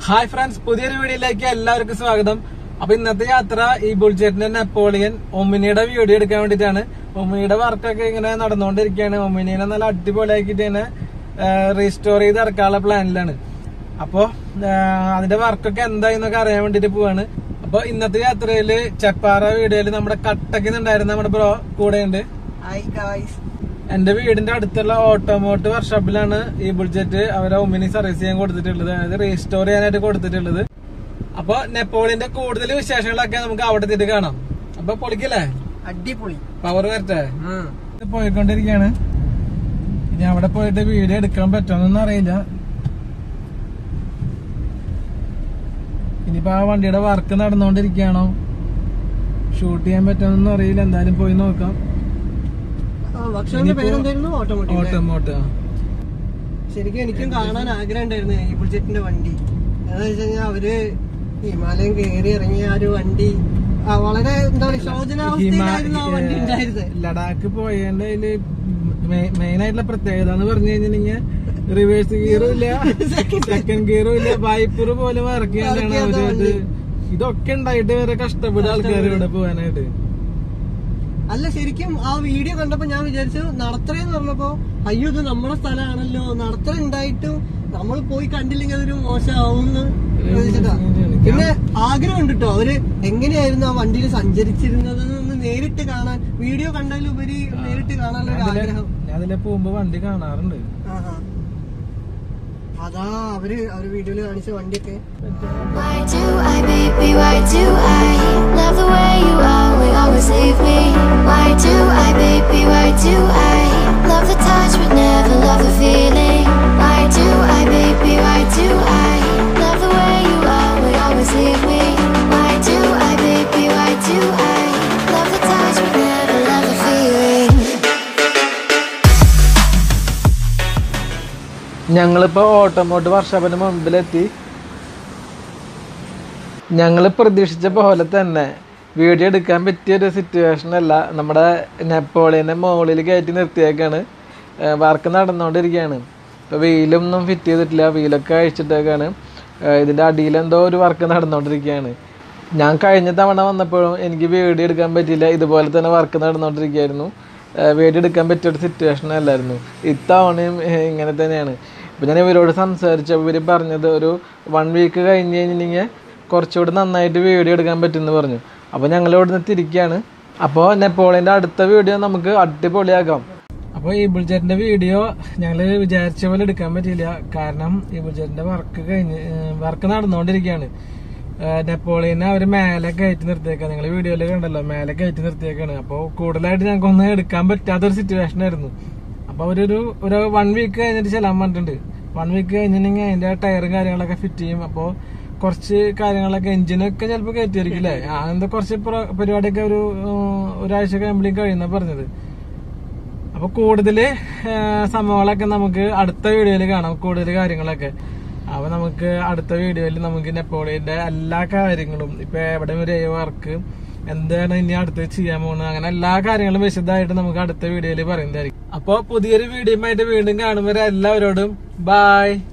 Hi friends പുതിയൊരു വീഡിയോയിലേക്ക് എല്ലാവർക്കും സ്വാഗതം അപ്പൊ ഇന്നത്തെ യാത്ര ഈ ബുൾജെറ്റിന്റെ നെപ്പോളിയൻ ഒമിനിയുടെ വീഡിയോ എടുക്കാൻ വേണ്ടിയിട്ടാണ് ഒമിനിയുടെ വർക്കൊക്കെ ഇങ്ങനെ നടന്നുകൊണ്ടിരിക്കുകയാണ് ഒമിനിയെ നല്ല അടിപൊളിയാക്കിയിട്ട് തന്നെ റീസ്റ്റോർ ചെയ്ത് ഇറക്കാനുള്ള പ്ലാനിലാണ് അപ്പോ ആ, അതിന്റെ വർക്കൊക്കെ എന്തായി എന്നൊക്കെ അറിയാൻ വേണ്ടിട്ട് പോവാണ് അപ്പൊ ഇന്നത്തെ യാത്രയില് ചെപ്പാറ വീഡിയോയില് നമ്മുടെ കട്ടക്കുന്നുണ്ടായിരുന്ന നമ്മുടെ ബ്രോ കൂടെയുണ്ട് ഹായ് ഗായ്സ് എന്റെ വീടിന്റെ അടുത്തുള്ള ഓട്ടോമോട്ട് വർക്ക്ഷോപ്പിലാണ് ഈ ബുൾജെറ്റ് അവരെ ഒമിനി സർവീസ് ചെയ്യാൻ കൊടുത്തിട്ടുള്ളത് അതായത് റീസ്റ്റോർ ചെയ്യാനായിട്ട് കൊടുത്തിട്ടുള്ളത് അപ്പൊ നെപ്പോളിയന്റെ കൂടുതൽ വിശേഷങ്ങളൊക്കെ നമുക്ക് അവിടെ എത്തിയിട്ട് കാണാം അപ്പൊ പൊളിക്കല്ലേ അടിപൊളി പവർ വരട്ടെ ഇത് പോയിക്കൊണ്ടിരിക്കുകയാണ് ഇനി അവിടെ പോയിട്ട് വീഡിയോ എടുക്കാൻ പറ്റുമെന്നൊന്നും അറിയില്ല ഇനിയിപ്പോ ആ വണ്ടിയുടെ വർക്ക് നടന്നുകൊണ്ടിരിക്കുകയാണോ ഷൂട്ട് ചെയ്യാൻ പറ്റുമെന്നൊന്നും അറിയില്ല എന്തായാലും പോയി നോക്കാം ഭക്ഷണത്തിന്റെ ഇനിയിപ്പോ പേരെന്തായിരുന്നു ഓട്ടോമോട്ടീവ് ഓട്ടോമോട്ട് ശരിക്കും എനിക്കും കാണാൻ ആഗ്രഹം ഉണ്ടായിരുന്നു ഈ ബുൾജെറ്റിന്റെ വണ്ടി എന്താ വെച്ച് കഴിഞ്ഞാൽ അവര് ഹിമാലയം കയറി ഇറങ്ങിയ ആ ഒരു വണ്ടി ആ, വളരെ എന്താ പറയുക ശോചനാവസ്ഥയിലായിരുന്നു ആ വണ്ടി ഉണ്ടായിരുന്നത് ലഡാക്ക് പോയതിന്റെ അതില് മെയിൻ ആയിട്ടുള്ള പ്രത്യേകത എന്ന് പറഞ്ഞു കഴിഞ്ഞിട്ടുണ്ടെങ്കിൽ റിവേഴ്സ് ഗിയറും ഇല്ല സെക്കൻഡ് ഗിയറും ഇല്ല വൈപ്പർ പോലും വർക്ക് ചെയ്യാനാണ് Work ചെയ്യാത്ത അവര് ഇത് ഇതൊക്കെ ഉണ്ടായിട്ട് വേറെ കഷ്ടപ്പെടുക ആൾക്കാർ ഇവിടെ പോകാനായിട്ട് അല്ല ശരിക്കും ആ വീഡിയോ കണ്ടപ്പോ ഞാൻ വിചാരിച്ചു നടത്തറയെന്ന് പറഞ്ഞപ്പോ അയ്യോ ഇത് നമ്മുടെ സ്ഥലമാണല്ലോ നടത്തറ ഉണ്ടായിട്ടും നമ്മൾ പോയി കണ്ടില്ലെങ്കിൽ അതൊരു മോശമാവുമെന്ന് വിചാരിച്ചിട്ടാ. പിന്നെ ആഗ്രഹമുണ്ട് കേട്ടോ അവര് എങ്ങനെയായിരുന്നു ആ വണ്ടിയിൽ സഞ്ചരിച്ചിരുന്നത് എന്ന് നേരിട്ട് കാണാൻ വീഡിയോ കണ്ടതിലുപരി നേരിട്ട് കാണാനുള്ള ഒരു ആഗ്രഹം ഞാൻ അതിലെ പോകുമ്പോ വണ്ടി കാണാറുണ്ട് ആഹാ. അതാ അവര് അവര് വീഡിയോയിൽ കാണിച്ച വണ്ടിയൊക്കെ Why do I, baby, why do I love the way you are, will always leave me? Why do I, baby, why do I love the touch but never love the feeling? Why do I, baby, why do I love the way you are, will always leave me? Why do I, baby, why do I love the touch but never love the feeling? ഞങ്ങളിപ്പോ ഓട്ടോമോട്ട് വർക്ക്ഷോപ്പിന് മുമ്പിലെത്തി ഞങ്ങൾ പ്രതീക്ഷിച്ച പോലെ തന്നെ video എടുക്കാൻ പറ്റിയ ഒരു situation അല്ല നമ്മുടെ നെപ്പോളിയനെ മുകളിൽ കയറ്റി നിർത്തിയേക്കാണ് വർക്ക് നടന്നുകൊണ്ടിരിക്കുകയാണ് ഇപ്പോൾ വീലൊന്നും ഫിറ്റ് ചെയ്തിട്ടില്ല വീലൊക്കെ അഴിച്ചിട്ടേക്കാണ് ഇതിൻ്റെ അടിയിലെന്തോ ഒരു വർക്ക് നടന്നുകൊണ്ടിരിക്കുകയാണ് ഞാൻ കഴിഞ്ഞ തവണ വന്നപ്പോഴും എനിക്ക് വീഡിയോ എടുക്കാൻ പറ്റിയില്ല ഇതുപോലെ തന്നെ വർക്ക് നടന്നുകൊണ്ടിരിക്കുകയായിരുന്നു വീഡിയോ എടുക്കാൻ പറ്റിയ ഒരു സിറ്റുവേഷൻ അല്ലായിരുന്നു ഇത്തവണയും ഏഹ്, ഇങ്ങനെ തന്നെയാണ് ഇപ്പം ഞാൻ ഇവരോട് സംസാരിച്ചപ്പോൾ ഇവർ പറഞ്ഞത് ഒരു വൺ വീക്ക് കഴിഞ്ഞ് കഴിഞ്ഞിട്ടുണ്ടെങ്കിൽ കുറച്ചുകൂടി നന്നായിട്ട് വീഡിയോ എടുക്കാൻ പറ്റുമെന്ന് പറഞ്ഞു അപ്പോൾ ഞങ്ങൾ ഇവിടുന്ന് തിരിക്കുകയാണ് അപ്പോൾ നെപ്പോളിയൻ്റെ അടുത്ത വീഡിയോ നമുക്ക് അടിപൊളിയാക്കാം അപ്പോൾ ഈ ബുൾജറ്റിന്റെ വീഡിയോ ഞങ്ങൾ വിചാരിച്ച പോലെ എടുക്കാൻ പറ്റിയില്ല കാരണം ഈ ബുൾജറ്റിന്റെ വർക്ക് കഴിഞ്ഞ് വർക്ക് നടന്നുകൊണ്ടിരിക്കുകയാണ് ഏഹ് നെപ്പോളിയനെ അവർ മേലെ കയറ്റി നിർത്തിയേക്കാണ് നിങ്ങൾ വീഡിയോയിൽ കണ്ടല്ലോ മേലെ കയറ്റി നിർത്തിയേക്കാണ് അപ്പോൾ കൂടുതലായിട്ട് ഞങ്ങൾക്ക് ഒന്നും എടുക്കാൻ പറ്റാത്തൊരു സിറ്റുവേഷൻ ആയിരുന്നു അപ്പോൾ അവരൊരു ഒരു വൺ വീക്ക് കഴിഞ്ഞിട്ട് ചെല്ലാൻ പറഞ്ഞിട്ടുണ്ട് വൺ വീക്ക് കഴിഞ്ഞിട്ടുണ്ടെങ്കിൽ അതിന്റെ ടയറും കാര്യങ്ങളൊക്കെ ഫിറ്റ് ചെയ്യും അപ്പോൾ കുറച്ച് കാര്യങ്ങളൊക്കെ എഞ്ചിനൊക്കെ ചിലപ്പോൾ കയറ്റിയായിരിക്കില്ലേ ആ എന്താ കുറച്ച് പ്ര- പരിപാടിയൊക്കെ ഒരു ഉം, ഒരാഴ്ച കഴിയുമ്പോഴേക്കും കഴിയുന്ന പറഞ്ഞത് അപ്പൊ കൂടുതല് ആ, സംഭവങ്ങളൊക്കെ നമുക്ക് അടുത്ത വീഡിയോയിൽ കാണാം കൂടുതൽ കാര്യങ്ങളൊക്കെ അപ്പൊ നമുക്ക് അടുത്ത വീഡിയോയിൽ നമുക്ക് നെപ്പോളിയന്റെ എല്ലാ കാര്യങ്ങളും ഇപ്പൊ എവിടെ വരെ വർക്ക് എന്താണ് ഇനി അടുത്ത് ചെയ്യാൻ പോകുന്നത് അങ്ങനെ എല്ലാ കാര്യങ്ങളും വിശദമായിട്ട് നമുക്ക് അടുത്ത വീഡിയോയിൽ പറയുന്നതായിരിക്കും അപ്പൊ പുതിയൊരു വീഡിയോ ആയിട്ട് വീണ്ടും കാണുമ്പോൾ എല്ലാവരോടും ബായ്